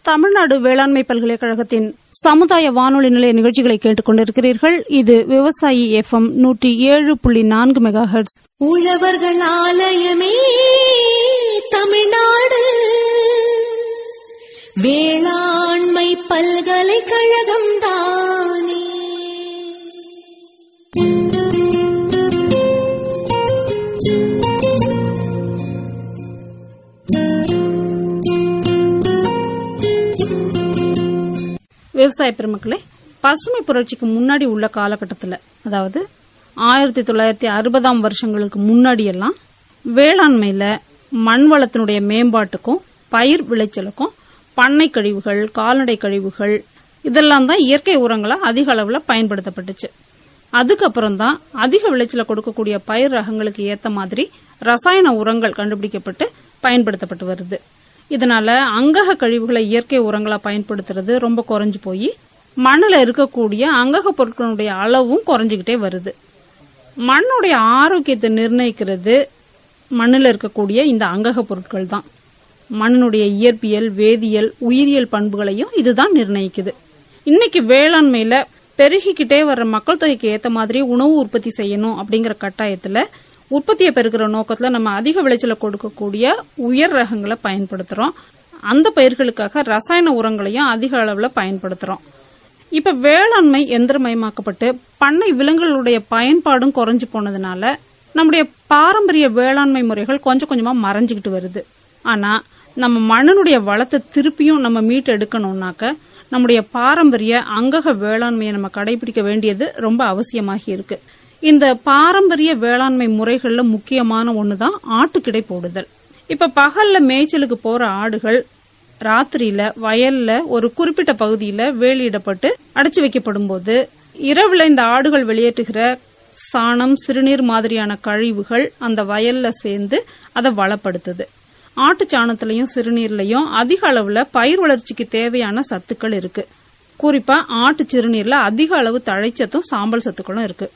தமிழ்நாடு வேளாண்மை பல்கலைக்கழகத்தின் சமுதாய வானொலி நிலைய நிகழ்ச்சிகளை கேட்டுக் கொண்டிருக்கிறீர்கள் இது விவசாயி எஃப்எம் நூற்றி ஏழு புள்ளி நான்கு மெகா ஹெர்ட்ஸ் உழவர்கள் ஆலயமே தமிழ்நாடு வேளாண்மை பல்கலைக்கழகம் தானே விவசாய பெருமக்களே பசுமை புரட்சிக்கு முன்னாடி உள்ள காலகட்டத்தில் அதாவது ஆயிரத்தி தொள்ளாயிரத்தி அறுபதாம் வருஷங்களுக்கு முன்னாடி எல்லாம் வேளாண்மையில மண் வளத்தினுடைய மேம்பாட்டுக்கும் பயிர் விளைச்சலுக்கும் பண்ணை கழிவுகள் கால்நடை கழிவுகள் இதெல்லாம் தான் இயற்கை உரங்களா அதிக அளவுல பயன்படுத்தப்பட்டுச்சு அதுக்கப்புறம் தான் அதிக விளைச்சலை கொடுக்கக்கூடிய பயிர் ரகங்களுக்கு ஏத்த மாதிரி ரசாயன உரங்கள் கண்டுபிடிக்கப்பட்டு பயன்படுத்தப்பட்டு வருது இதனால அங்கக கழிவுகளை இயற்கை உரங்களா பயன்படுத்துறது ரொம்ப குறைஞ்சு போய் மண்ணுல இருக்கக்கூடிய அங்கக பொருட்களுடைய அளவும் குறைஞ்சுகிட்டே வருது மண்ணுடைய ஆரோக்கியத்தை நிர்ணயிக்கிறது மண்ணுல இருக்கக்கூடிய இந்த அங்கக பொருட்கள் தான் மண்ணுடைய இயற்பியல் வேதியியல் உயிரியல் பண்புகளையும் இதுதான் நிர்ணயிக்குது இன்னைக்கு வேளாண்மையில பெருகிக்கிட்டே வர்ற மக்கள் தொகைக்கு ஏத்த மாதிரி உணவு உற்பத்தி செய்யணும் அப்படிங்கிற கட்டாயத்துல உற்பத்தியை பெருக்கிற நோக்கத்துல நம்ம அதிக விளைச்சலை கொடுக்கக்கூடிய உயர் ரகங்களை பயன்படுத்துறோம் அந்த பயிர்களுக்காக ரசாயன உரங்களையும் அதிக அளவுல பயன்படுத்துறோம் இப்ப வேளாண்மை எந்திரமயமாக்கப்பட்டு பண்ணை விலங்குகளுடைய பயன்பாடும் குறைஞ்சு போனதுனால நம்முடைய பாரம்பரிய வேளாண்மை முறைகள் கொஞ்சம் கொஞ்சமா மறைஞ்சுக்கிட்டு வருது ஆனா நம்ம மண்ணினுடைய வளத்தை திருப்பியும் நம்ம மீட்டு எடுக்கணும்னாக்க நம்முடைய பாரம்பரிய அங்கக வேளாண்மையை நம்ம கடைபிடிக்க வேண்டியது ரொம்ப அவசியமாகி இருக்கு இந்த பாரம்பரிய வேளாண்மை முறைகள்ல முக்கியமான ஒண்ணுதான் ஆட்டுக்கிடை போடுதல் இப்ப பகல்ல மேய்ச்சலுக்கு போற ஆடுகள் ராத்திரியில வயல்ல ஒரு குறிப்பிட்ட பகுதியில வேலியிடப்பட்டு அடைச்சு வைக்கப்படும் போது இரவுல இந்த ஆடுகள் வெளியேற்றுகிற சாணம் சிறுநீர் மாதிரியான கழிவுகள் அந்த வயல்ல சேர்ந்து அதை வளப்படுத்துது ஆட்டு சாணத்திலையும் சிறுநீர்லயும் அதிக அளவுல பயிர் வளர்ச்சிக்கு தேவையான சத்துக்கள் இருக்கு குறிப்பா ஆட்டு சிறுநீர்ல அதிக அளவு தழைச்சத்தும் சாம்பல் சத்துக்களும் இருக்கு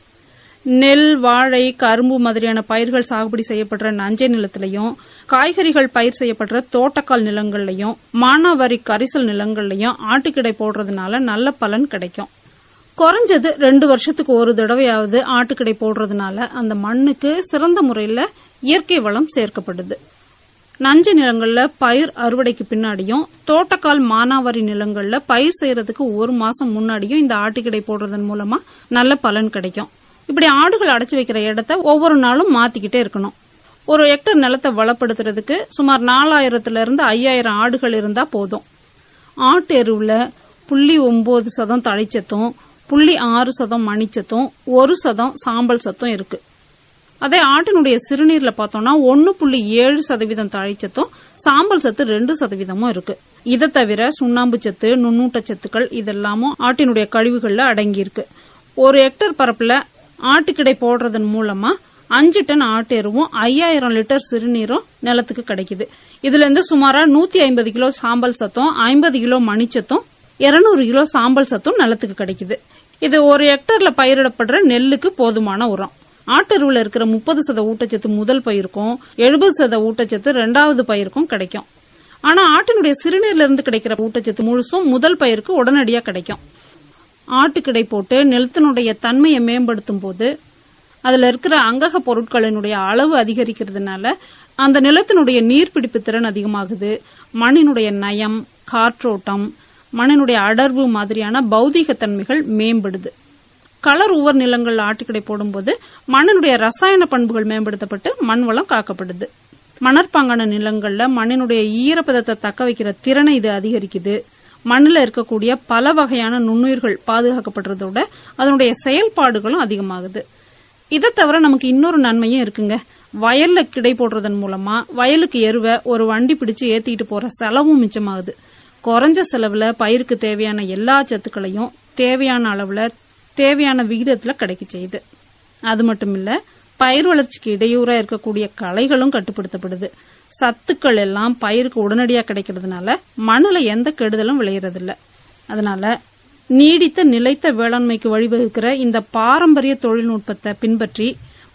நெல் வாழை கரும்பு மாதிரியான பயிர்கள் சாகுபடி செய்யப்படுற நஞ்சை நிலத்திலையும் காய்கறிகள் பயிர் செய்யப்படுற தோட்டக்கால் நிலங்கள்லயும் மானாவாரி கரிசல் நிலங்கள்லயும் ஆட்டுக்கிடை போடுறதுனால நல்ல பலன் கிடைக்கும் குறைஞ்சது ரெண்டு வருஷத்துக்கு ஒரு தடவையாவது ஆட்டுக்கிடை போடுறதுனால அந்த மண்ணுக்கு சிறந்த முறையில இயற்கை வளம் சேர்க்கப்படுது நஞ்சு நிலங்கள்ல பயிர் அறுவடைக்கு பின்னாடியும் தோட்டக்கால் மானாவாரி நிலங்கள்ல பயிர் செய்யறதுக்கு ஒரு மாசம் முன்னாடியும் இந்த ஆட்டுக்கிடை போடுறதன் மூலமா நல்ல பலன் கிடைக்கும் இப்படி ஆடுகள் அடைச்சு வைக்கிற இடத்த ஒவ்வொரு நாளும் மாத்திக்கிட்டே இருக்கணும் ஒரு ஹெக்டர் நிலத்தை வளப்படுத்துறதுக்கு சுமார் நாலாயிரத்துல இருந்து ஐயாயிரம் ஆடுகள் இருந்தா போதும் ஆட்டு எருவுல புள்ளி ஒன்பது சதம் தழைச்சத்தும் புள்ளி ஆறு சதம் மணிச்சத்தும் ஒரு சதம் சாம்பல் சத்தும் இருக்கு அதே ஆட்டினுடைய சிறுநீர்ல பார்த்தோம்னா ஒன்னு புள்ளி ஏழு சதவீதம் தழைச்சத்தும் சாம்பல் சத்து ரெண்டு சதவீதமும் இருக்கு இதை தவிர சுண்ணாம்பு சத்து நுண்ணூட்ட சத்துக்கள் இதெல்லாமும் ஆட்டினுடைய கழிவுகள்ல அடங்கியிருக்கு ஒரு ஹெக்டர் பரப்புல ஆட்டுக்கிடை போடுறதன் மூலமா அஞ்சு டன் ஆட்டு எருவும் ஐயாயிரம் லிட்டர் சிறுநீரும் நிலத்துக்கு கிடைக்குது இதுல இருந்து சுமாரா நூத்தி ஐம்பது கிலோ சாம்பல் சத்தும் ஐம்பது கிலோ மணிச்சத்தும் இருநூறு கிலோ சாம்பல் சத்தும் நிலத்துக்கு கிடைக்குது இது ஒரு ஹெக்டர்ல பயிரிடப்படுற நெல்லுக்கு போதுமான உரம் ஆட்டெருவுல இருக்கிற முப்பது சத ஊட்டச்சத்து முதல் பயிருக்கும் எழுபது சத ஊட்டச்சத்து ரெண்டாவது பயிருக்கும் கிடைக்கும் ஆனா ஆட்டினுடைய சிறுநீர்ல இருந்து கிடைக்கிற ஊட்டச்சத்து முழுசும் முதல் பயிருக்கு உடனடியா கிடைக்கும் ஆட்டுக்கிடை போட்டு நிலத்தினுடைய தன்மையை மேம்படுத்தும் போது அதுல இருக்கிற அங்கக பொருட்களினுடைய அளவு அதிகரிக்கிறதுனால அந்த நிலத்தினுடைய நீர்பிடிப்பு திறன் அதிகமாகுது மண்ணினுடைய நயம் காற்றோட்டம் மண்ணினுடைய அடர்வு மாதிரியான பௌதீக தன்மைகள் மேம்படுது களர் உவர் நிலங்கள் ஆட்டுக்கிடை போடும்போது மண்ணினுடைய ரசாயன பண்புகள் மேம்படுத்தப்பட்டு மண் வளம் காக்கப்படுது மணற்பாங்கான நிலங்கள்ல மண்ணினுடைய ஈரப்பதத்தை தக்க வைக்கிற திறனை இது அதிகரிக்குது மண்ணில் இருக்கக்கூடிய பல வகையான நுண்ணுயிர்கள் பாதுகாக்கப்படுறதோட அதனுடைய செயல்பாடுகளும் அதிகமாகுது இதை தவிர நமக்கு இன்னொரு நன்மையும் இருக்குங்க வயல்ல கிடை போடுறதன் மூலமா வயலுக்கு எருவை ஒரு வண்டி பிடிச்சு ஏத்திட்டு போற செலவும் மிச்சமாகுது குறைஞ்ச செலவுல பயிருக்கு தேவையான எல்லா சத்துக்களையும் தேவையான அளவுல தேவையான விகிதத்துல கிடைக்க செய்யுது அது மட்டும் இல்ல பயிர் வளர்ச்சிக்கு இடையூறா இருக்கக்கூடிய களைகளும் கட்டுப்படுத்தப்படுது சத்துக்கள் எல்லாம் பயிருக்கு உடனடியா கிடைக்கிறதுனால மண்ணுல எந்த கெடுதலும் விளையறதில்ல அதனால நீடித்த நிலைத்த வேளாண்மைக்கு வழிவகுக்கிற இந்த பாரம்பரிய தொழில்நுட்பத்தை பின்பற்றி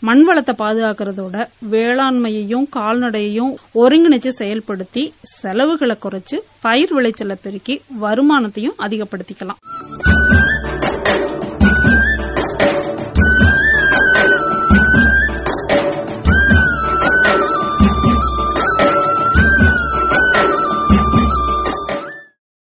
மண் வளத்தை பாதுகாக்கிறதோட வேளாண்மையையும் கால்நடையையும் ஒருங்கிணைச்சு செயல்படுத்தி செலவுகளை குறைச்சு பயிர் விளைச்சலை பெருக்கி வருமானத்தையும் அதிகப்படுத்திக்கலாம்